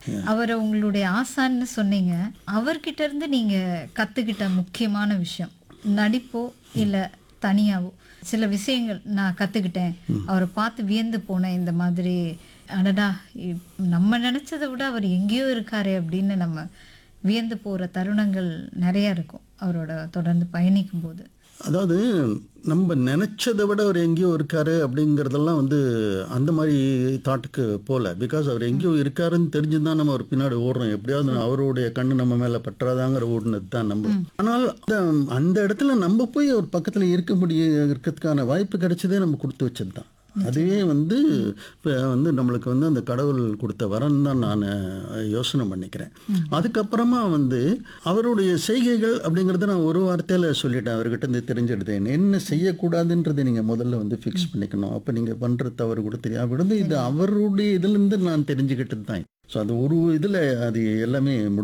அவரை உங்களுடைய ஆசான்னு சொன்னீங்க அவர்கிட்ட இருந்து நீங்க கத்துக்கிட்ட முக்கியமான விஷயம் நடிப்போ இல்ல தனியாவோ சில விஷயங்கள் நான் கத்துக்கிட்டேன் அவரை பார்த்து வியந்து போனேன் இந்த மாதிரி அடடா இப்- நம்ம நினைச்சதை விட அவர் எங்கேயோ இருக்காரே அப்படின்னு நம்ம வியந்து போற தருணங்கள் நிறைய இருக்கும் அவரோட தொடர்ந்து பயணிக்கும் போது அதாவது நம்ம நினச்சதை விட அவர் எங்கேயோ இருக்காரு அப்படிங்கிறதெல்லாம் வந்து அந்த மாதிரி தாட்டுக்கு போகல பிகாஸ் அவர் எங்கேயோ இருக்காருன்னு தெரிஞ்சுதான் நம்ம அவர் பின்னாடி ஓடுறோம் எப்படியாவது அவருடைய கண்ணு நம்ம மேலே பற்றாதாங்கிற ஓடுனது தான் நம்ம ஆனால் அந்த- அந்த இடத்துல நம்ம போய் அவர் பக்கத்தில் இருக்க முடிய இருக்கிறதுக்கான வாய்ப்பு கிடைச்சதே நம்ம கொடுத்து வச்சது தான் அதுவே வந்து இப்போ வந்து நம்மளுக்கு வந்து அந்த கடவுள் கொடுத்த வரன் தான் நான் யோசனை பண்ணிக்கிறேன் அதுக்கப்புறமா வந்து அவருடைய செய்கைகள் அப்படிங்கிறத நான் ஒரு வார்த்தையில் சொல்லிட்டேன் அவர்கிட்ட இருந்து தெரிஞ்செடுத்தேன் என்ன செய்யக்கூடாதுன்றதை நீங்கள் முதல்ல வந்து ஃபிக்ஸ் பண்ணிக்கணும் அப்போ நீங்கள் பண்ணுற தவறு கூட தெரியும் அப்படி வந்து இது அவருடைய இதுலேருந்து நான் தெரிஞ்சுக்கிட்டது தான் ஸோ அது ஒரு இதில் அது எல்லாமே